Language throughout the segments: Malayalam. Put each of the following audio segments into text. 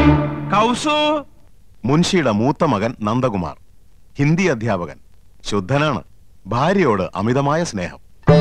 കൗസു മുൻഷിയുടെ മൂത്ത മകൻ നന്ദകുമാർ ഹിന്ദി അധ്യാപകൻ ശുദ്ധനാണ് ഭാര്യയോട് അമിതമായ സ്നേഹം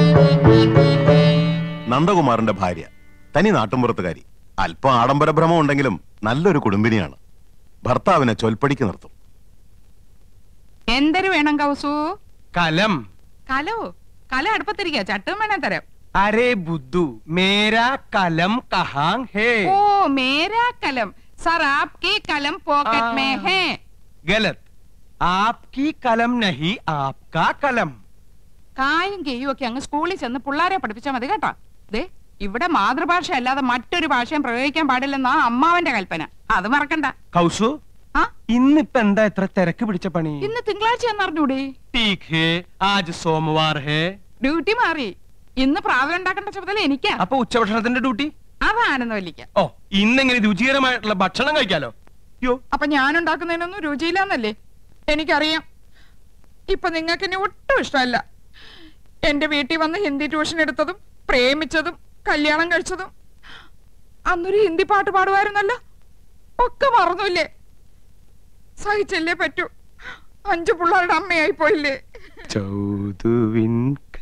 നന്ദകുമാറിന്റെ ഭാര്യ തനി നാട്ടുമ്പുറത്തുകാരി അല്പം ആഡംബര ഭ്രമം ഉണ്ടെങ്കിലും നല്ലൊരു കുടുംബിനിയാണ് ഭർത്താവിനെ ചൊൽപ്പടിക്ക് നിർത്തും എന്തൊരു വേണം കൗസു കലം കലോ കല അടുപ്പത്തിരിക്കുക ചട്ടും വേണേ തരാം അരേ ബുദ്ധു മേരാ കലം കഹാങ് ഹേ ഓ മേരാ കലം സർ ആപ്കി കലം പോക്കറ്റ് മേ ഹേ ഗലത് ആപ്കി കലം നഹി ആപ്കാ കലം കായും കെയ്യും ഒക്കെ അങ്ങ് സ്കൂളിൽ ചെന്ന് പിള്ളാരെ പഠിപ്പിച്ചാൽ മതി കേട്ടോ ദേ ഇവിടെ മാതൃഭാഷ അല്ലാതെ മറ്റൊരു ഭാഷയും പ്രയോഗിക്കാൻ പാടില്ലെന്നാ അമ്മാവന്റെ കൽപ്പന അത് മറക്കണ്ട കൗസു ആ ഇന്നിപ്പ എന്താ എത്ര തിരക്ക് പിടിച്ച പണി ഇന്ന് തിങ്കളാഴ്ച എന്നറിഞ്ഞൂടെ ടീക് ഹേ ആജ് സോമവാർ ഹേ ഡ്യൂട്ടി മാറി ഇന്ന് പ്രാവൽ ഉണ്ടാക്കേണ്ട ചുമതല എനിക്കാ അപ്പൊ ഉച്ചഭക്ഷണത്തിന്റെ ഡ്യൂട്ടി അതാണെന്ന് വലിക്ക ഓ ഇന്നെങ്ങനെ രുചികരമായിട്ടുള്ള ഭക്ഷണം കഴിക്കാലോ യോ അപ്പൊ ഞാൻ ഉണ്ടാക്കുന്നതിനൊന്നും രുചിയില്ലെന്നല്ലേ എനിക്കറിയാം ഇപ്പൊ നിങ്ങൾക്ക് എന്നെ ഒട്ടും ഇഷ്ടമല്ല എന്റെ വീട്ടിൽ വന്ന് ഹിന്ദി ട്യൂഷൻ എടുത്തതും പ്രേമിച്ചതും കല്യാണം കഴിച്ചതും അന്നൊരു ഹിന്ദി പാട്ട് പാടുമായിരുന്നല്ലോ ഒക്കെ മറന്നില്ലേ സഹിച്ചല്ലേ പറ്റൂ അഞ്ചു പിള്ളേരുടെ അമ്മയായി പോയില്ലേ ചൗതുവിൻ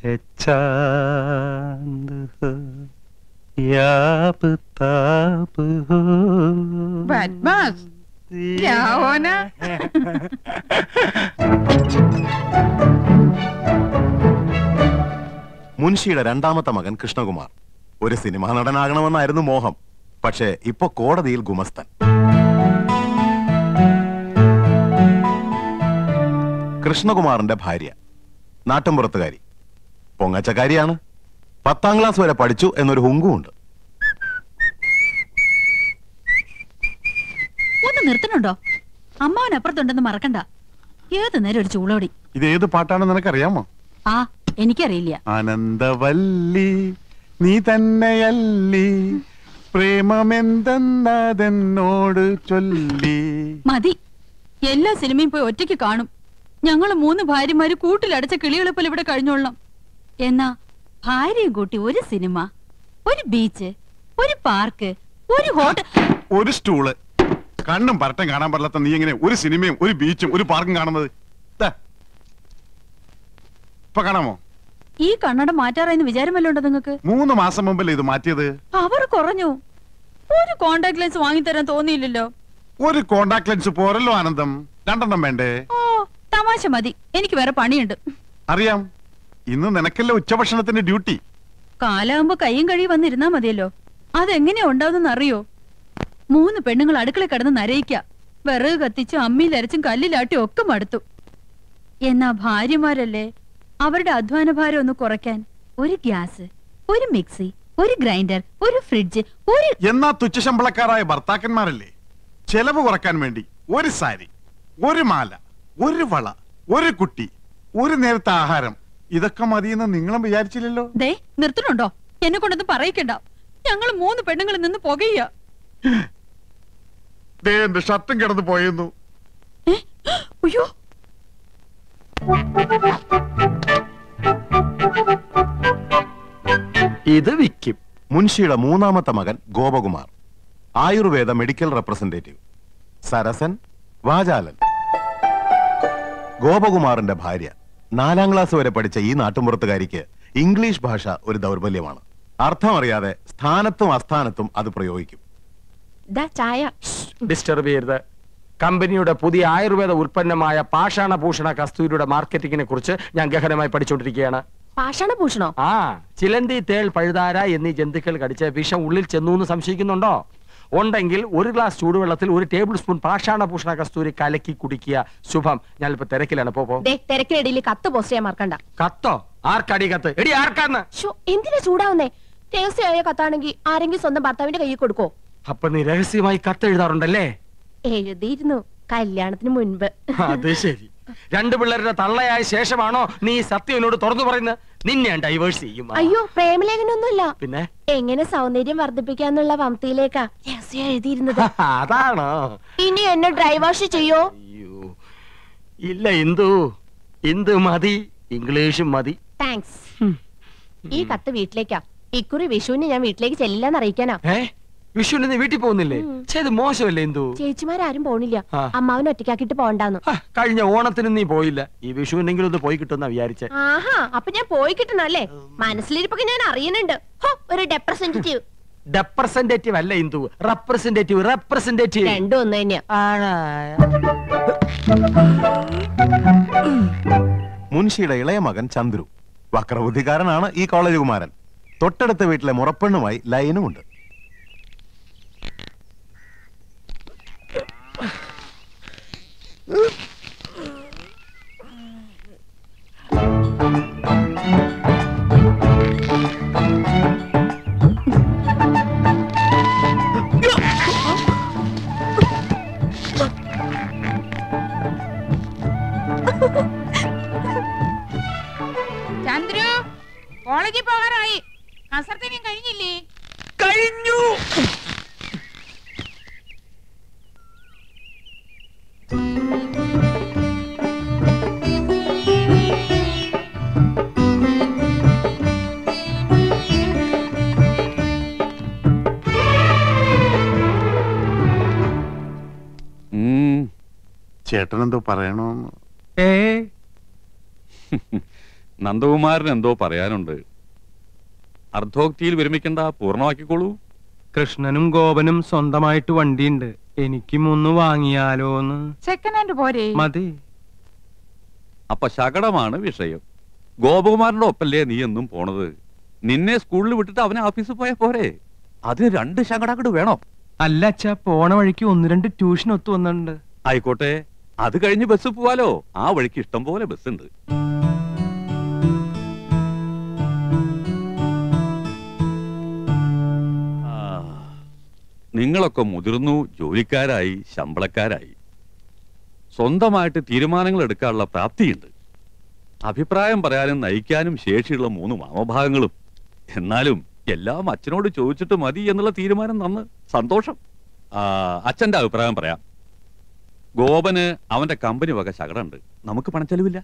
കച്ചാന്ത് ഹോ, യാബ് താബ് ഹോ. ബദ്മാസ് क्या होना? മുൻഷിയുടെ രണ്ടാമത്തെ മകൻ കൃഷ്ണകുമാർ ഒരു സിനിമാ നടനാകണമെന്നായിരുന്നു മോഹം പക്ഷേ ഇപ്പൊ കോടതിയിൽ ഗുമസ്തൻ കൃഷ്ണകുമാറിന്റെ ഭാര്യ നാട്ടുംപുറത്തുകാരി പൊങ്ങച്ചക്കാരിയാണ് പത്താം ക്ലാസ് വരെ പഠിച്ചു എന്നൊരു ഹുങ്കുമുണ്ട് ഒന്ന് നിർത്തണുണ്ടോ അമ്മാവൻ അപ്പുറത്തുണ്ടെന്ന് മറക്കണ്ട ഏത് നേരം ഒരു ചൂളോടി ഇത് ഏത് പാട്ടാണെന്ന് നിനക്കറിയാമോ ആ എനിക്കറിയില്ല ആനന്ദവല്ലി നീ തന്നെയല്ലി പ്രേമമെന്തെന്നതെന്നോട് ചൊല്ലി മതി എല്ലാ സിനിമയും പോയി ഒറ്റയ്ക്ക് കാണും ഞങ്ങള് മൂന്ന് ഭാര്യമാര് കൂട്ടിലടച്ച കിളികളെ പോലെ ഇവിടെ കഴിഞ്ഞോളണം എന്നാ ഭാര്യയും കൂട്ടി ഒരു സിനിമ ഒരു ബീച്ച് ഒരു പാർക്ക് ഒരു ഹോട്ടൽ ഒരു സ്റ്റൂള് കണ്ണും പരട്ടം കാണാൻ പാടില്ലാത്ത നീ എങ്ങനെ ഒരു സിനിമയും ഒരു ബീച്ചും ഒരു പാർക്കും കാണുന്നത് ദാ. ഇപ്പൊ കാണാമോ ഈ കണ്ണട മാറ്റാറായെന്ന് വിചാരമല്ലോ ഉണ്ടോ നിങ്ങക്ക് മൂന്ന് മാസം മുമ്പല്ലേ ഇത് മാറ്റിയത് അവർ കുറഞ്ഞു ഒരു കോണ്ടാക്ട് ലെൻസ് വാങ്ങിത്തരാൻ തോന്നിയില്ലല്ലോ ഒരു കോണ്ടാക്ട് ലെൻസ് പോരല്ലോ ആനന്ദം രണ്ടെണ്ണം വേണ്ടേ ഓ തമാശ മതി എനിക്ക് വേറെ പണിയുണ്ട് അറിയാം ഇന്ന് നിനക്കല്ലേ ഉച്ചഭക്ഷണത്തിന്റെ ഡ്യൂട്ടി കാലാകുമ്പോ കൈയും കഴിയും വന്നിരുന്നാ മതിയല്ലോ അതെങ്ങനെയാ ഉണ്ടാവുന്നെന്ന് അറിയോ മൂന്ന് പെണ്ണുങ്ങൾ അടുക്കള കിടന്ന് നരയിക്ക വിറക് കത്തിച്ചും അമ്മിയിൽ അരച്ചും കല്ലിലാട്ടിയും ഒക്കെ മടുത്തു എന്നാ ഭാര്യമാരല്ലേ അവരുടെ അധ്വാന ഭാരം ഒന്ന് കുറയ്ക്കാൻ ഒരു ഗ്യാസ് ഒരു മിക്സി ഒരു ഗ്രൈൻഡർ ഒരു ഫ്രിഡ്ജ് ഒരു എന്നാ തുച്ഛശമ്പളക്കാരായ ഭർത്താക്കന്മാരല്ലേ ചെലവ് കുറക്കാൻ വേണ്ടി ഒരു സാരി ഒരു മാല ഒരു വള ഒരു കുട്ടി ഒരു നേരത്തെ ആഹാരം ഇതൊക്കെ മതിയെന്ന് നിങ്ങളും വിചാരിച്ചില്ലല്ലോ ദേ നിർത്തണുണ്ടോ എന്നെ കൊണ്ടൊന്നും പറയിക്കണ്ട ഞങ്ങൾ മൂന്ന് പെണ്ണുങ്ങൾ നിന്ന് പുകയ്യ ദേ എന്റെ ഷർട്ടും കിടന്നു പോയെന്നു അയ്യോ ഇത് വിക്കും മുൻഷിയുടെ മൂന്നാമത്തെ മകൻ ഗോപകുമാർ ആയുർവേദ മെഡിക്കൽ റെപ്രസെന്റേറ്റീവ് സരസൻ വാചാലൻ ഗോപകുമാറിന്റെ ഭാര്യ നാലാം ക്ലാസ് വരെ പഠിച്ച ഈ നാട്ടുമ്പുറത്തുകാരിക്ക് ഇംഗ്ലീഷ് ഭാഷ ഒരു ദൗർബല്യമാണ് അർത്ഥമറിയാതെ സ്ഥാനത്തും അസ്ഥാനത്തും അത് പ്രയോഗിക്കും ചായ ഡിസ്റ്റർബ് ചെയ്യരുത് കമ്പനിയുടെ പുതിയ ആയുർവേദ ഉൽപ്പന്നമായ പാഷാണഭൂഷണ കസ്തൂരിയുടെ മാർക്കറ്റിംഗിനെ കുറിച്ച് ഞാൻ ഗഹനമായി പഠിച്ചുകൊണ്ടിരിക്കുകയാണ് പാഷാണഭൂഷണോ ആ ചിലന്തി തേൾ പഴുതാര എന്നീ ജന്തുക്കൾ കടിച്ച വിഷം ഉള്ളിൽ ചെന്നു എന്ന് സംശയിക്കുന്നുണ്ടോ ഉണ്ടെങ്കിൽ ഒരു ഗ്ലാസ് ചൂടുവെള്ളത്തിൽ ഒരു ടേബിൾ സ്പൂൺ പാഷാണഭൂഷണ കസ്തൂരി കലക്കി കുടിക്കുക ശുഭം ഞാനിപ്പോ തിരക്കിലാണ് പോ പോ. ദേ തിരക്കിനിടയിൽ കത്ത് പോസ്റ്റ് ചെയ്യാൻ മറക്കണ്ട കത്തോ ആർക്കടി കത്ത് എടി ആർക്കാന്ന് ശോ, എന്തിനാ ചൂടാവുന്നേ രഹസ്യമായ കത്താണെങ്കിൽ ആരെങ്കിലും സ്വന്തം ഭർത്താവിന്റെ കയ്യിൽ കൊടുക്കോ അപ്പൊ നീ രഹസ്യമായി കത്ത് എഴുതാറുണ്ടല്ലേ എഴുതിയിരുന്നു കല്യാണത്തിന് മുൻപ് അത് ശരി രണ്ടു പിള്ളേരുടെ തള്ളയായ ശേഷമാണോ നീ ഈ സത്യം എന്നോട് തുറന്നു പറയുന്നത് നിന്നെ ഞാൻ ഡൈവേഴ്സ് ചെയ്യും ആ. അയ്യോ പ്രേമലേഖനൊന്നുമില്ല പിന്നെ എങ്ങനെ സൗന്ദര്യം വർദ്ധിപ്പിക്കാന്നുള്ള വംതിയിലേക്കാ രഹസ്യം എഴുതിയിരുന്നത് അതാണോ ഇനി എന്നെ ഡ്രൈവാഷ് ചെയ്യോ അയ്യോ ഇല്ല ഇന്ദു ഇന്ദു മതി ഇംഗ്ലീഷും മതി താങ്ക്സ് ഈ കത്ത് വീട്ടിലേക്കാ ഇക്കുറി വിഷുവിന് ഞാൻ വീട്ടിലേക്ക് ചെല്ലില്ലെന്ന് അറിയിക്കാനാ ഏ വിഷുവിന് നീ വീട്ടിൽ പോകുന്നില്ലേ ചെയ്ത് മോശമല്ലേ എന്തു ചേച്ചിമാരാരും പോണില്ല ആ. അമ്മാവൻ ഒറ്റയ്ക്കാക്കിട്ട് പോണ്ടാന്ന് ആ, കഴിഞ്ഞ ഓണത്തിന് നീ പോയില്ല ഈ വിഷുവിനെങ്കിലും ഒന്ന് പോയി കിട്ടുമെന്നാ വിചാരിച്ചേ ആഹാ അപ്പൊ ഞാൻ പോയി കിട്ടണല്ലേ മനസ്സിലിരിപ്പൊക്കെ ഞാൻ അറിയുന്നുണ്ട് ഹോ, ഒരു ഡെപ്രസെന്റേറ്റീവ് റെപ്രസെന്റേറ്റീവ് അല്ല ഇന്ദു റെപ്രസെന്റേറ്റീവ് റെപ്രസെന്റേറ്റീവ് രണ്ടും ഒന്ന് തന്നെയാ മുൻഷിയുടെ ഇളയ മകൻ ചന്ദ്രു വക്രബുദ്ധിക്കാരനാണ് ഈ കോളേജ് കുമാരൻ തൊട്ടടുത്ത വീട്ടിലെ മുറപ്പെണ്ണുമായി ലൈനുമുണ്ട് ചന്ദ്രു കോളേജിൽ പോകാറായി കസർത്തിനും കഴിഞ്ഞില്ലേ കഴിഞ്ഞു ചേട്ടൻ എന്തോ പറയണോന്ന് ഏ നന്ദകുമാരൻ എന്തോ പറയാനുണ്ട് അർദ്ധോക്തിയിൽ വിരമിക്കണ്ട പൂർണ്ണമാക്കിക്കോളൂ കൃഷ്ണനും ഗോപനും സ്വന്തമായിട്ട് വണ്ടിയുണ്ട് എനിക്കും ഒന്ന് വാങ്ങിയാലോന്ന് സെക്കൻഡ് ഹാൻഡ് പോരെ മതി അപ്പൊ ശകടമാണ് വിഷയം ഗോപകുമാരന്റെ ഒപ്പല്ലേ നീ എന്നും പോണത് നിന്നെ സ്കൂളിൽ വിട്ടിട്ട് അവനെ ഓഫീസിൽ പോയാ പോരെ അതിന് രണ്ട് ശകടാക്കട് വേണോ അല്ല അച്ഛാ പോണ വഴിക്ക് ഒന്ന് രണ്ട് ട്യൂഷൻ ഒത്തു വന്നിട്ടുണ്ട് ആയിക്കോട്ടെ അത് കഴിഞ്ഞ് ബസ് പോവാലോ ആ വഴിക്ക് ഇഷ്ടം പോലെ ബസ് ഉണ്ട് ആ, നിങ്ങളൊക്കെ മുതിർന്നു ജോലിക്കാരായി ശമ്പളക്കാരായി സ്വന്തമായിട്ട് തീരുമാനങ്ങൾ എടുക്കാനുള്ള പ്രാപ്തിയുണ്ട് അഭിപ്രായം പറയാനും നയിക്കാനും ശേഷിയുള്ള മൂന്ന് മാമഭാഗങ്ങളും എന്നാലും എല്ലാം അച്ഛനോട് ചോദിച്ചിട്ട് മതി എന്നുള്ള തീരുമാനം നന്ന് സന്തോഷം ആ, അച്ഛന്റെ അഭിപ്രായം പറയാം ഗോപന് അവന്റെ കമ്പനി വക ശകടുണ്ട് നമുക്ക് പണച്ചെലവില്ല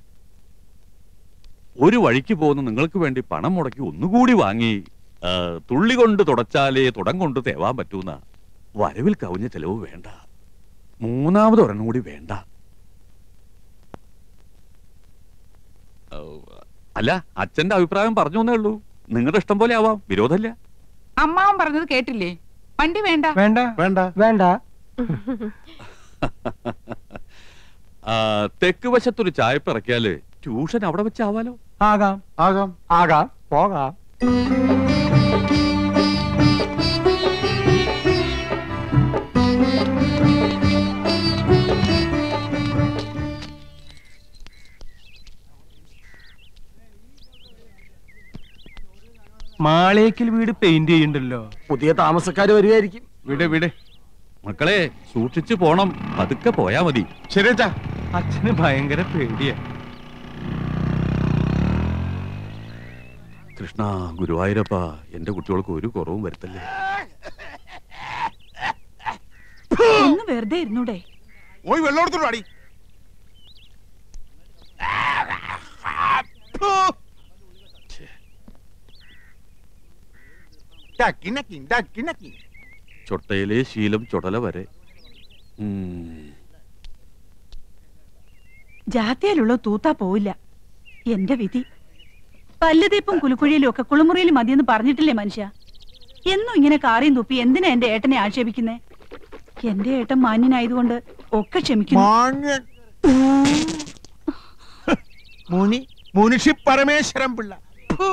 ഒരു വഴിക്ക് പോകുന്ന നിങ്ങൾക്ക് വേണ്ടി പണം മുടക്കി ഒന്നുകൂടി വാങ്ങി ആ, തുള്ളി കൊണ്ട് തുടച്ചാലേ തുടം കൊണ്ട് തേവാൻ പറ്റൂന്ന വരവിൽ കവിഞ്ഞ ചെലവ് വേണ്ട മൂന്നാമത് ഒരെണ്ണം കൂടി വേണ്ട ഔ, അല്ല അച്ഛന്റെ അഭിപ്രായം പറഞ്ഞു എന്നേ ഉള്ളൂ നിങ്ങളുടെ ഇഷ്ടം പോലെ ആവാം വിരോധമില്ല അമ്മാവൻ പറഞ്ഞത് കേട്ടില്ലേ വണ്ടി വേണ്ട വേണ്ട വേണ്ട വേണ്ട ആ, തെക്ക് വശത്തൊരു ചായപ്പ് ഇറക്കിയാല് ട്യൂഷൻ അവിടെ വെച്ചാവാലോ ആകാം ആകാം ആകാം പോകാം മാളേക്കിൽ വീട് പെയിന്റ് ചെയ്യണ്ടല്ലോ പുതിയ താമസക്കാര് വരുമായിരിക്കും വിട് വിട് മക്കളെ സൂക്ഷിച്ചു പോണം പതുക്കെ പോയാ മതി ശരി അച്ഛാ അച്ഛന് ഭയങ്കര പേടിയാ കൃഷ്ണ ഗുരുവായൂരപ്പ എന്റെ കുട്ടികൾക്ക് ഒരു കുറവും വരുത്തല്ലേ ഒന്ന് വെറുതെ ഇരുന്നൂടെ പോയി വെള്ളം എടുത്തോളൂ അടി ചൊട്ടയിലെ ശീലം ചുടല വരെ ഉം. ജാത്തിയിലുള്ള തൂത്താ പോവില്ല എന്റെ വിധി പല്ലുതീപ്പും കുലുക്കുഴിയിലും ഒക്കെ കുളിമുറിയിൽ മതിയെന്ന് പറഞ്ഞിട്ടില്ലേ മനുഷ്യ എന്നും ഇങ്ങനെ കാറിയും തുപ്പി എന്തിനാ എന്റെ ഏട്ടനെ ആക്ഷേപിക്കുന്നേ എന്റെ ഏട്ടൻ മാന്യനായതുകൊണ്ട് ഒക്കെ ക്ഷമിക്കുന്നു മാന്യൻ മുനി മുനിഷി പരമേശ്വരൻ പിള്ള ഫു.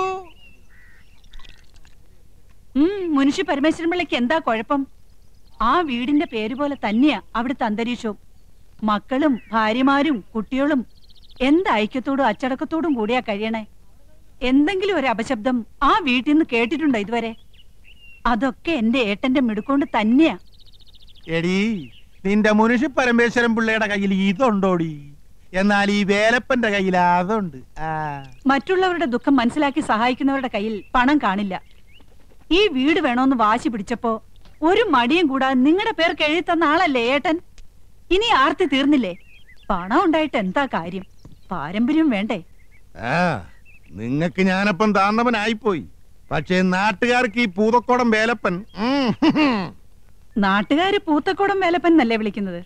ഉം മുനുഷ്യ പരമേശ്വരൻ പിള്ളയ്ക്ക് എന്താ കുഴപ്പം ആ വീടിന്റെ പേര് പോലെ തന്നെയാ അവിടുത്തെ അന്തരീക്ഷവും മക്കളും ഭാര്യമാരും കുട്ടികളും എന്ത് ഐക്യത്തോടും അച്ചടക്കത്തോടും കൂടിയാ കഴിയണേ എന്തെങ്കിലും ഒരു അപശബ്ദം ആ വീട്ടിൽ നിന്ന് കേട്ടിട്ടുണ്ടോ ഇതുവരെ അതൊക്കെ എന്റെ ഏട്ടന്റെ മിടുക്കൊണ്ട് തന്നെയാ എടീ നിന്റെ മുനിഷി പരമേശ്വരൻ പിള്ളയുടെ കയ്യിൽ ഇതുണ്ടോടി എന്നാൽ ഈ വേലപ്പന്റെ കയ്യിൽ അതുണ്ട് ആ മറ്റുള്ളവരുടെ ദുഃഖം മനസ്സിലാക്കി സഹായിക്കുന്നവരുടെ കയ്യിൽ പണം കാണില്ല ഈ വീട് വേണോന്ന് വാശി പിടിച്ചപ്പോ ഒരു മടിയും കൂടാതെ നിങ്ങളുടെ പേർക്ക് എഴുതി തന്ന ആളല്ലേ ഏട്ടൻ ഇനി ആർത്തി തീർന്നില്ലേ പണം ഉണ്ടായിട്ട് എന്താ കാര്യം പാരമ്പര്യം വേണ്ടേ ആ നിങ്ങക്ക് ഞാനപ്പം താന്നവനായിപ്പോയി പക്ഷേ നാട്ടുകാർക്ക് ഈ പൂതക്കോടം വേലപ്പൻ ഉം, ഹും, നാട്ടുകാര് പൂത്തക്കോടം വേലപ്പൻ എന്നല്ലേ വിളിക്കുന്നത്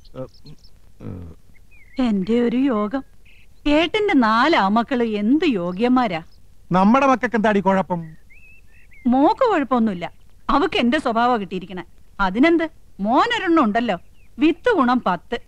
എന്റെ ഒരു യോഗം ഏട്ടന്റെ നാല് ആമക്കള് എന്ത് യോഗ്യന്മാരാ നമ്മുടെ മക്കൾക്ക് എന്താടി കുഴപ്പം മോക്ക് കുഴപ്പമൊന്നുമില്ല അവക്ക് എന്റെ സ്വഭാവം കിട്ടിയിരിക്കണേ അതിനെന്ത് മോനൊരെണ്ണം ഉണ്ടല്ലോ വിത്ത് ഗുണം പത്ത്